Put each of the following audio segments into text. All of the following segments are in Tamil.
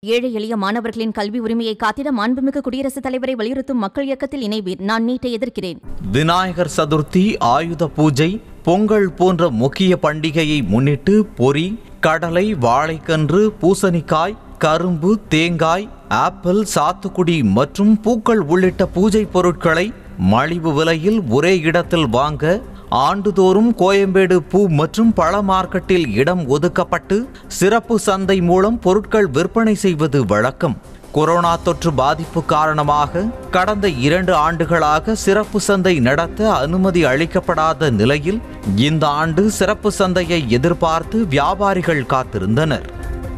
ஏழை எளிய மாணவர்களின் கல்வி உரிமையை காத்திட மாண்புமிகு குடியரசுத் தலைவரை வலியுறுத்தும் மக்கள் இயக்கத்தில் இணைவீர் நான் நீட்டை எதிர்க்கிறேன் விநாயகர் சதுர்த்தி ஆயுத பூஜை பொங்கல் போன்ற முக்கிய பண்டிகையை முன்னிட்டு பொரி கடலை வாழைக்கன்று பூசணிக்காய் கரும்பு தேங்காய் ஆப்பிள் சாத்துக்குடி மற்றும் பூக்கள் உள்ளிட்ட பூஜை பொருட்களை மலிவு விலையில் ஒரே இடத்தில் வாங்க ஆண்டுதோறும் கோயம்பேடு பூ மற்றும் பழ மார்க்கெட்டில் இடம் ஒதுக்கப்பட்டு சிறப்பு சந்தை மூலம் பொருட்கள் விற்பனை செய்வது வழக்கம் கொரோனா தொற்று பாதிப்பு காரணமாக கடந்த இரண்டு ஆண்டுகளாக சிறப்பு சந்தை நடத்த அனுமதி அளிக்கப்படாத நிலையில் இந்த ஆண்டு சிறப்பு சந்தையை எதிர்பார்த்து வியாபாரிகள் காத்திருந்தனர்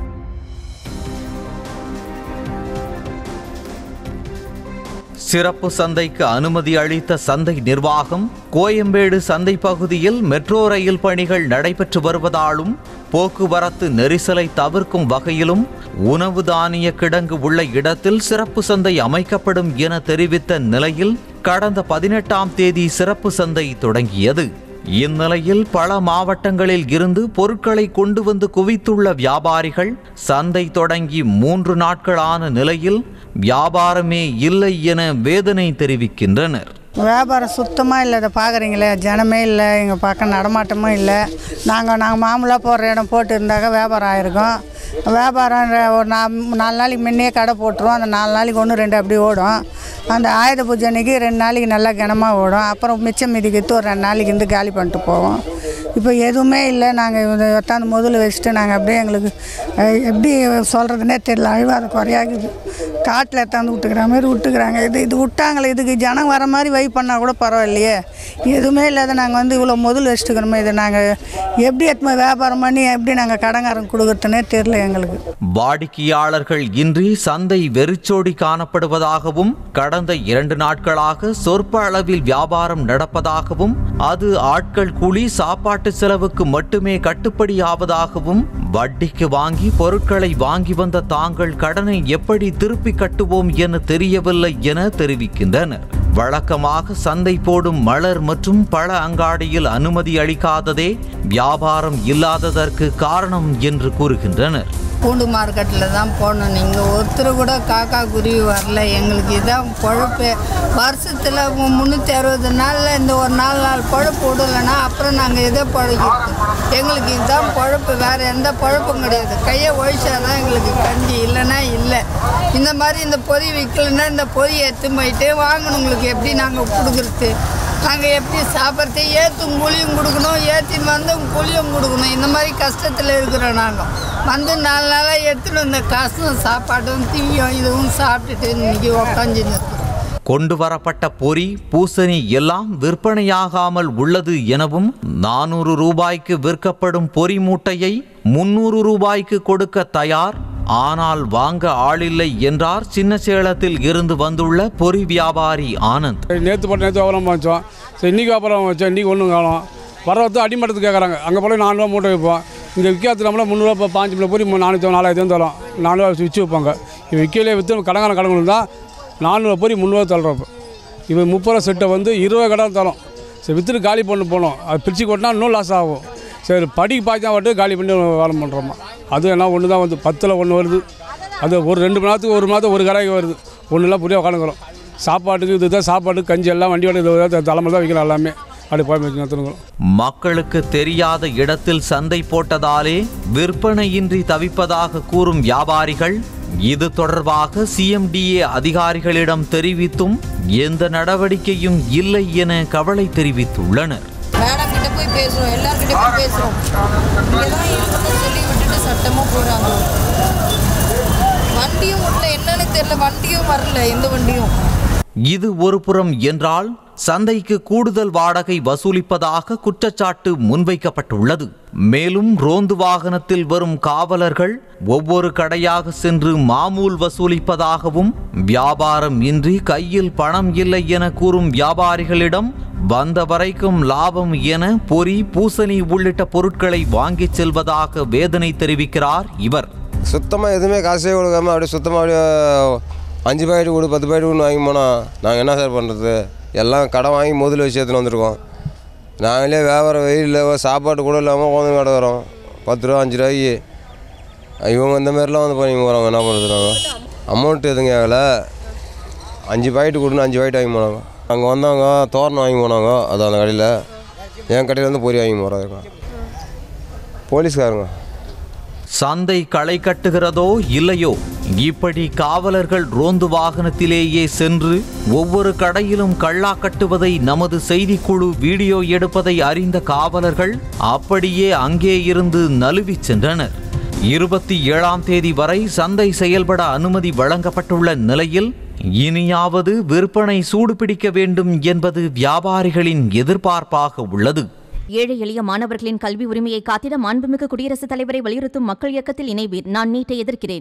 சிறப்பு சந்தைக்கு அனுமதி அளித்த சந்தை நிர்வாகம் கோயம்பேடு சந்தை பகுதியில் மெட்ரோ ரயில் பணிகள் நடைபெற்று வருவதாலும் போக்குவரத்து நெரிசலை தவிர்க்கும் வகையிலும் உணவு தானிய கிடங்கு உள்ள இடத்தில் சிறப்பு சந்தை அமைக்கப்படும் என தெரிவித்த நிலையில் கடந்த பதினெட்டாம் தேதி சிறப்பு சந்தை தொடங்கியது இந்நிலையில் பல மாவட்டங்களில் இருந்து பொருட்களை கொண்டு வந்து குவித்துள்ள வியாபாரிகள் சந்தை தொடங்கி மூன்று நாட்களான நிலையில் வியாபாரமே இல்லை என வேதனை தெரிவிக்கின்றனர் வியாபாரம் சுத்தமாக இல்லை இதை பார்க்குறீங்களே ஜனமே இல்லை எங்கள் பக்கம் நடமாட்டமும் இல்லை நாங்கள் நாங்கள் மாமூலாக போடுற இடம் போட்டு இருந்தாக்க வியாபாரம் ஆயிருக்கும் வியாபாரம் ர- ஒரு நா நாலு நாளைக்கு முன்னே கடை போட்டுருவோம் அந்த நாலு நாளைக்கு ஒன்று ரெண்டு அப்படி ஓடும் அந்த ஆயுத பூஜை அன்னைக்கு ரெண்டு நாளைக்கு நல்லா கனமாக ஓடும் அப்புறம் மிச்சம் மீதிக்கு ஒரு ரெண்டு நாளைக்கு இருந்து காலி பண்ணிட்டு போவோம் இப்போ எதுவுமே இல்லை நாங்கள் இதை எத்தாந்து முதல்ல வச்சுட்டு நாங்கள் அப்படியே எங்களுக்கு அஹ், எப்படி சொல்கிறதுனே தெரியல அழுவாத குறையாகுது காட்டில் எத்தாந்து விட்டுக்கிற மாதிரி விட்டுக்கிறாங்க இது இது விட்டாங்களே இதுக்கு ஜனம் வர மாதிரி வை பண்ணால் கூட பரவாயில்லையே எதுவுமே இல்லாத நாங்கள் வந்து இவ்வளோ முதல் வச்சுட்டுக்கிறோமே இதை நாங்கள் எப்படி எத்தனை வியாபாரம் பண்ணி எப்படி நாங்கள் கடங்காரங்க கொடுக்குறதுனே தெரில எங்களுக்கு வாடிக்கையாளர்கள் இன்றி சந்தை வெறிச்சோடி காணப்படுவதாகவும் கடந்த இரண்டு நாட்களாக சொற்ப அளவில் வியாபாரம் நடப்பதாகவும் அது ஆட்கள் கூலி சாப்பாட்டு செலவுக்கு மட்டுமே கட்டுப்படியாவதாகவும் வட்டிக்கு வாங்கி பொருட்களை வாங்கி வந்த தாங்கள் கடனை எப்படி திருப்பி கட்டுவோம் என தெரியவில்லை என தெரிவிக்கின்றனர் வழக்கமாக சந்தை போடும் மலர் மற்றும் பழ அங்காடியில் அனுமதி அளிக்காததே வியாபாரம் இல்லாததற்கு காரணம் என்று கூறுகின்றனர் பூண்டு மார்க்கெட்டில் தான் போனோம் நீங்கள் ஒருத்தர் கூட காக்கா குருவி வரல எங்களுக்கு இதான் பொழப்பு வருஷத்தில் முந்நூற்றி அறுபது நாளில் இந்த ஒரு நாலு நாள் பொழப்பு விடலைன்னா அப்புறம் நாங்கள் எதை பழகிட்டோம் எங்களுக்கு இதுதான் பொழப்பு வேறு எந்த பொழப்பும் கிடையாது கையை ஒழிச்சாதான் எங்களுக்கு கஞ்சி இல்லைன்னா இல்லை இந்த மாதிரி இந்த பொதி விற்கலைன்னா இந்த பொதி எடுத்து போயிட்டு வாங்கினவங்களுக்கு எப்படி நாங்கள் கொடுக்குறது நாங்கள் எப்படி சாப்பிட்றது ஏற்றும் கூலியும் கொடுக்கணும் ஏற்றின்னு வந்து கூலியும் கொடுக்கணும் இந்த மாதிரி கஷ்டத்தில் இருக்கிறோம் நாங்கள் வந்து நாலு நாளாக எடுத்துகிட்டு வந்த காசும் சாப்பாடும் தீயும் இதுவும் சாப்பிட்டுட்டு இன்னைக்கு உக்காந்துன்னு இருக்கோம் கொண்டு வரப்பட்ட பொரி பூசணி எல்லாம் விற்பனையாகாமல் உள்ளது எனவும் நானூறு ரூபாய்க்கு விற்கப்படும் பொரி மூட்டையை முன்னூறு ரூபாய்க்கு கொடுக்க தயார் ஆனால் வாங்க ஆளில்லை என்றார் சின்ன சேலத்தில் இருந்து வந்துள்ள பொரி வியாபாரி ஆனந்த் நேற்று போட்டு நேற்று வியாபாரம் வச்சோம் சரி இன்றைக்கி வியாபாரம் வச்சோம் இன்றைக்கி ஒன்றும் காணும் வரவத்து அடிமட்டத்துக்கு கேட்குறாங்க அங்கே போய் நானூறுவா மூட்டை வைப்போம் இங்கே விற்காது நம்மள முந்நூறுவா இப்போ பாஞ்சு கிலோ பூரி நானூற்றி நாலாயிரத்தி தரோம் நானூறுவா விற்று வைப்பாங்க இவன் விற்கலே விற்று கடங்கான கடங்களும் தான் நானூறுவா பூரி முந்நூறுவா தள்ளுறோம் இப்போ இவன் முப்பது ரூபா செட்டை வந்து இருபது கடை தரோம் சரி விற்றுட்டு காலி பண்ணி போனோம் அது பிரித்து கொட்டினா இன்னும் லாஸ் ஆகும் சரி படிக்கு பாய்ச்சி தான் வட்டு காலி பண்ணி வேலை பண்ணுறோமா அது என்ன ஒன்று தான் வந்து பத்தில் ஒன்று வருது அது ஒரு ரெண்டு மணி நேரத்துக்கு ஒரு மணி நேரத்துக்கு ஒரு கடைக்கு வருது ஒன்றுலாம் புரிய உட்காந்துக்கிறோம் சாப்பாட்டுக்கு இதுதான் சாப்பாடு கஞ்சி எல்லாம் வண்டியோட இது தலைமை தான் வைக்கிறோம் எல்லாமே அப்படி போய் நடத்துனுக்கிறோம் மக்களுக்கு தெரியாத இடத்தில் சந்தை போட்டதாலே விற்பனையின்றி தவிப்பதாக கூறும் வியாபாரிகள் இது தொடர்பாக சிஎம்டிஏ அதிகாரிகளிடம் தெரிவித்தும் எந்த நடவடிக்கையும் இல்லை என கவலை தெரிவித்துள்ளனர் மேடம் கிட்ட போய் பேசுறோம் எல்லார்கிட்ட போய் பேசுறோம் இங்கே தான் இருக்குன்னு சொல்லி விட்டுட்டு சட்டமாக போகிறாங்க வண்டியும் விடல என்னன்னு தெரியல வண்டியும் வரல எந்த வண்டியும் இது ஒரு புறம் என்றால் சந்தைக்கு கூடுதல் வாடகை வசூலிப்பதாக குற்றச்சாட்டு முன்வைக்கப்பட்டுள்ளது மேலும் ரோந்து வாகனத்தில் வரும் காவலர்கள் ஒவ்வொரு கடையாக சென்று மாமூல் வசூலிப்பதாகவும் வியாபாரம் இன்றி கையில் பணம் இல்லை என கூறும் வியாபாரிகளிடம் வந்த வரைக்கும் லாபம் என பொறி பூசணி உள்ளிட்ட பொருட்களை வாங்கிச் செல்வதாக வேதனை தெரிவிக்கிறார் இவர் சுத்தமாக எதுவுமே காசே கொடுக்காம அப்படியே சுத்தமாக அப்படியே அஞ்சு பாக்கெட்டு கொடு பத்து பாக்கெட்டு கொடு வாங்கி போனோம் நாங்கள் என்ன சார் பண்ணுறது எல்லாம் கடன் வாங்கி முதல்ல வச்சு எடுத்துன்னு வந்திருக்கோம் நாங்களே வியாபாரம் வெயிலில் சாப்பாடு கூட இல்லாமல் குழந்தைங்க கடை வரோம் பத்து ரூபா அஞ்சு ரூபாய்க்கு இவங்க இந்த மாதிரிலாம் வந்து பண்ணிங்க போகிறாங்க என்ன பண்ணுறாங்க அமௌண்ட் எதுவும் கேட்கல அஞ்சு பாக்கெட்டு கொடுன்னு அஞ்சு பாக்கெட் வாங்கி போனாங்க அங்கே வந்தாங்க தோரணம் வாங்கி போனாங்க அது அந்த கடையில் என் கடையில் வந்து பொரி வாங்கி போகிறாங்க போலீஸ்காரங்க சந்தை களை கட்டுகிறதோ இல்லையோ இப்படி காவலர்கள் ரோந்து வாகனத்திலேயே சென்று ஒவ்வொரு கடையிலும் கள்ளா கட்டுவதை நமது செய்திக்குழு வீடியோ எடுப்பதை அறிந்த காவலர்கள் அப்படியே அங்கே இருந்து நழுவிச் சென்றனர் இருபத்தி ஏழாம் தேதி வரை சந்தை செயல்பட அனுமதி வழங்கப்பட்டுள்ள நிலையில் இனியாவது விற்பனை சூடுபிடிக்க வேண்டும் என்பது வியாபாரிகளின் எதிர்பார்ப்பாக உள்ளது ஏழை எளிய மாணவர்களின் கல்வி உரிமையை காத்திட மாண்புமிகு குடியரசுத் தலைவரை வலியுறுத்தும் மக்கள் இயக்கத்தில் இணைவீர் நான் நீட்டை எதிர்க்கிறேன்